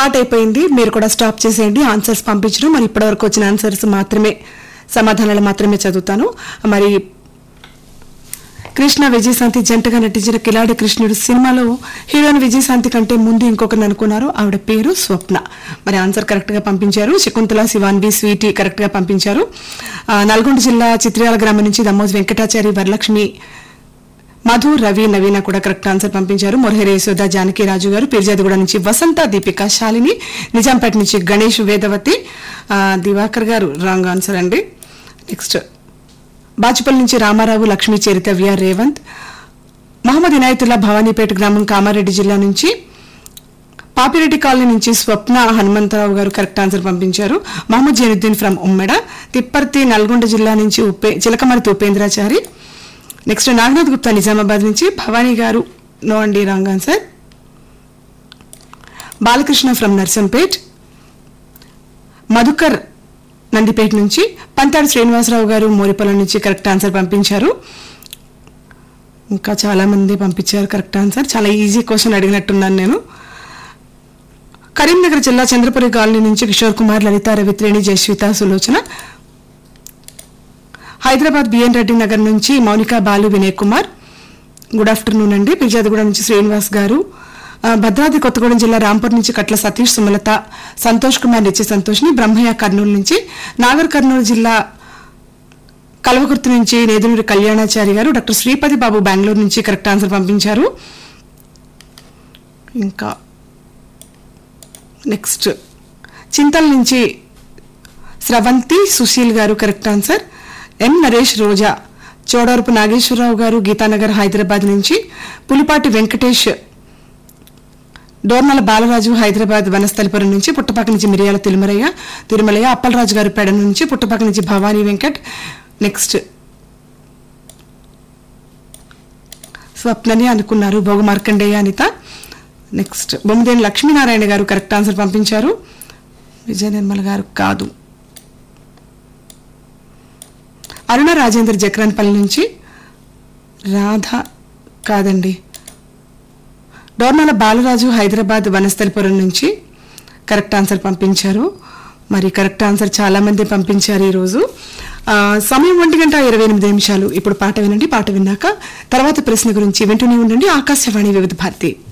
పాట అయిపోయింది మీరు కూడా స్టాప్ చేసేయండి ఆన్సర్స్ పంపించడం మరి ఇప్పటివరకు వచ్చిన ఆన్సర్స్ మాత్రమే సమాధానాలు మాత్రమే చదువుతాను మరి కృష్ణ విజయశాంతి జంటగా నటించిన కిలాడి కృష్ణుడు సినిమాలో హీరోయిన్ విజయశాంతి కంటే ముందు ఇంకొకరిని అనుకున్నారు ఆవిడ పేరు స్వప్న మరి ఆన్సర్ కరెక్ట్ గా పంపించారు శకుంతల శివాన్వి స్వీటీ కరెక్ట్ గా పంపించారు ఆ, నల్గొండ జిల్లా చిత్రయాల గ్రామం నుంచి దమ్మోజ్ వెంకటాచారి వరలక్ష్మి మధు రవి నవీన కూడా కరెక్ట్ ఆన్సర్ పంపించారు మొరహరి యశోద జానకి రాజు గారు పిర్జాదిగూడ నుంచి వసంత దీపిక శాలిని నిజాంపేట నుంచి గణేష్ వేదవతి ఆ, దివాకర్ గారు రాంగ్ ఆన్సర్ అండి నెక్స్ట్ బాచుపల్లి నుంచి రామారావు లక్ష్మీ చరితవ్య రేవంత్ మహమ్మద్ ఇనాయతుల్లా భవానీపేట గ్రామం కామారెడ్డి జిల్లా నుంచి పాపిరెడ్డి కాలనీ నుంచి స్వప్న హనుమంతరావు గారు కరెక్ట్ ఆన్సర్ పంపించారు మహమ్మద్ జైనుద్దీన్ ఫ్రమ్ ఉమ్మెడ తిప్పర్తి నల్గొండ జిల్లా నుంచి ఉపే చిలకమర్తి ఉపేంద్రాచారి నెక్స్ట్ నాగనాథ్ గుప్తా నిజామాబాద్ నుంచి భవానీ గారు నో అండి wrong answer Balakrishna from Narsampet Madhukar Nandipeta నుంచి పంతాడు శ్రీనివాసరావు గారు మోరిపల్లి నుంచి కరెక్ట్ ఆన్సర్ పంపించారు ఇంకా చాలా మంది పంపించారు కరెక్ట్ ఆన్సర్ చాలా ఈజీ క్వశ్చన్ అడిగినట్టున్నాను నేను కరీంనగర్ జిల్లా చంద్రపురి కాలనీ నుంచి కిషోర్ కుమార్ లలిత రవిత్రేణి జయశ్విత సులోచన హైదరాబాద్ బిఎన్ రెడ్డి నగర్ నుంచి మౌనిక బాలు వినయ్ కుమార్ గుడ్ ఆఫ్టర్నూన్ అండి పిర్జాదిగూడ నుంచి శ్రీనివాస్ గారు ఆ, భద్రాద్రి కొత్తగూడెం జిల్లా రాంపూర్ నుంచి కట్ల సతీష్ సుమలత సంతోష్ కుమార్ నిత్య సంతోష్ని బ్రహ్మయ్య కర్నూలు నుంచి నాగర్ కర్నూలు జిల్లా కల్వకుర్తి నుంచి నేదునూరి కళ్యాణాచారి గారు డాక్టర్ శ్రీపతి బాబు బెంగళూరు నుంచి కరెక్ట్ ఆన్సర్ పంపించారు ఇంకా నెక్స్ట్ చింతల నుంచి Sravanthi Susheel garu correct answer M Naresh Roja Chodavarapu Nageswararao garu Geethanagar Hyderabad నుంచి పులిపాటి వెంకటేష్ డోర్నల బాలరాజు హైదరాబాద్ వనస్థలిపురం నుంచి పుట్టపాక నుంచి మిరియాల తిరుమలయ్య తిరుమలయ్య అప్పలరాజు గారు పెడ నుంచి పుట్టపాక నుంచి భవానీ వెంకట్ నెక్స్ట్ స్వప్నని అనుకున్నారు Bhoga Markandeya Anitha next Bommadeni Lakshminarayana garu correct answer పంపించారు విజయ నిర్మల్ గారు కాదు అరుణ రాజేందర్ జక్రాన్పల్లి నుంచి రాధ కాదండి డోర్నాల బాలరాజు హైదరాబాద్ వనస్థలిపురం నుంచి కరెక్ట్ ఆన్సర్ పంపించారు మరి కరెక్ట్ ఆన్సర్ చాలా మంది పంపించారు ఈరోజు ఆ, సమయం ఒంటి గంట ఇరవై ఎనిమిది నిమిషాలు ఇప్పుడు పాట వినండి పాట విన్నాక తర్వాత ప్రశ్న గురించి వింటూనే ఉండండి ఆకాశవాణి వివిధ భారతి